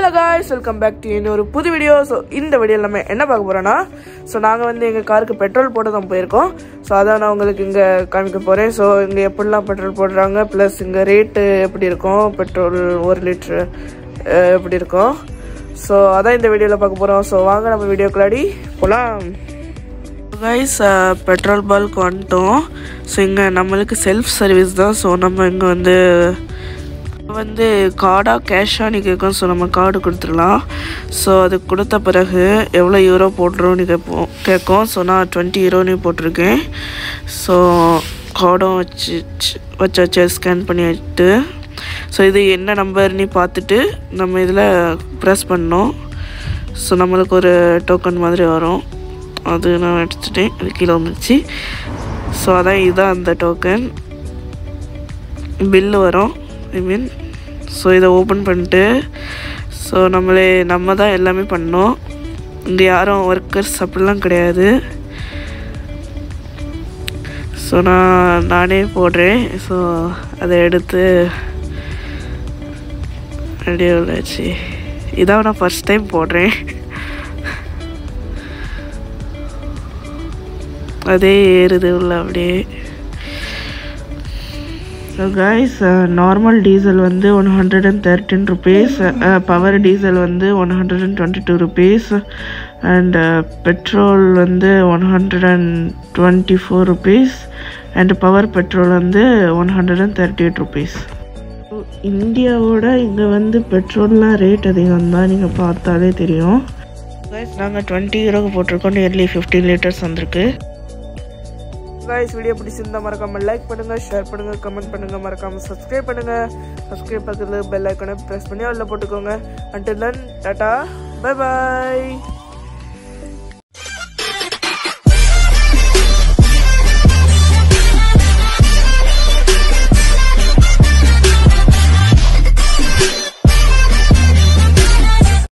hello guys welcome back to இன்னொரு புது video so இந்த வீடியோவில் நம்ம என்ன பார்க்க போகிறோன்னா ஸோ நாங்கள் வந்து எங்கள் காருக்கு பெட்ரோல் போட்டு தான் போயிருக்கோம் ஸோ அதான் நான் உங்களுக்கு இங்கே காமிக்க போகிறேன் ஸோ இங்கே எப்படிலாம் பெட்ரோல் போடுறாங்க ப்ளஸ் இங்கே ரேட்டு எப்படி இருக்கும் பெட்ரோல் ஒரு லிட்ரு எப்படி இருக்கும் ஸோ அதான் இந்த வீடியோவில் பார்க்க போகிறோம் ஸோ வாங்க நம்ம வீடியோக்குள்ளாடி போகலாம் கைஸ் பெட்ரோல் பல்க் வந்துட்டோம் ஸோ இங்கே நம்மளுக்கு செல்ஃப் சர்வீஸ் தான் ஸோ நம்ம இங்கே வந்து வந்து கார்டாக கேஷாக நீ கேட்கும் ஸோ நம்ம கார்டு கொடுத்துடலாம் ஸோ அது கொடுத்த பிறகு எவ்வளோ யூரோ போட்டுருவோம்னு கேட்போம் கேட்கும் ஸோ நான் டுவெண்ட்டி யூரோன்னு போட்டிருக்கேன் ஸோ கார்டும் வச்சு வச்சு வச்சு ஸ்கேன் பண்ணி வச்சுட்டு ஸோ இது என்ன நம்பர்னு பார்த்துட்டு நம்ம இதில் ப்ரெஸ் பண்ணோம் ஸோ நம்மளுக்கு ஒரு டோக்கன் மாதிரி வரும் அது நான் எடுத்துட்டேன் அது கீழே வந்துச்சு ஸோ அதான் இதுதான் அந்த டோக்கன் பில்லு வரும் ஐ மீன் ஸோ இதை ஓப்பன் பண்ணிட்டு ஸோ நம்மளே நம்ம தான் எல்லாமே பண்ணோம் இங்கே யாரும் ஒர்க்கர்ஸ் அப்படிலாம் கிடையாது ஸோ நான் நானே போடுறேன் ஸோ அதை எடுத்து ரெடியாக உள்ளாச்சு இதான் நான் ஃபஸ்ட் டைம் போடுறேன் அதே ஏறுது உள்ள அப்படியே ஸோ கைஸ் நார்மல் டீசல் வந்து one hundred and thirteen rupees power diesel வந்து one hundred and twenty two rupees and petrol வந்து one hundred and twenty four rupees and power petrol வந்து one hundred and thirty eight rupees இந்தியாவோட இங்கே வந்து பெட்ரோல்லாம் rate அதிகம் தான் நீங்கள் பார்த்தாலே தெரியும் கைஸ் நாங்கள் டுவெண்ட்டி யூரோக்கு போட்டிருக்கோம் நியர்லி ஃபிஃப்டீன் லிட்டர்ஸ் வந்திருக்கு கைஸ் வீடியோ பிடிச்சிருந்தா மறக்காம லைக் பண்ணுங்க ஷேர் பண்ணுங்க கமெண்ட் பண்ணுங்க மறக்காம சப்ஸ்கிரைப் பண்ணுங்க சப்ஸ்கிரைப் பக்கத்தில் பெல் ஐக்கனை ப்ரெஸ் பண்ணி அதில் போட்டுக்கோங்க அண்டில் தன் டாட்டா பை பாய்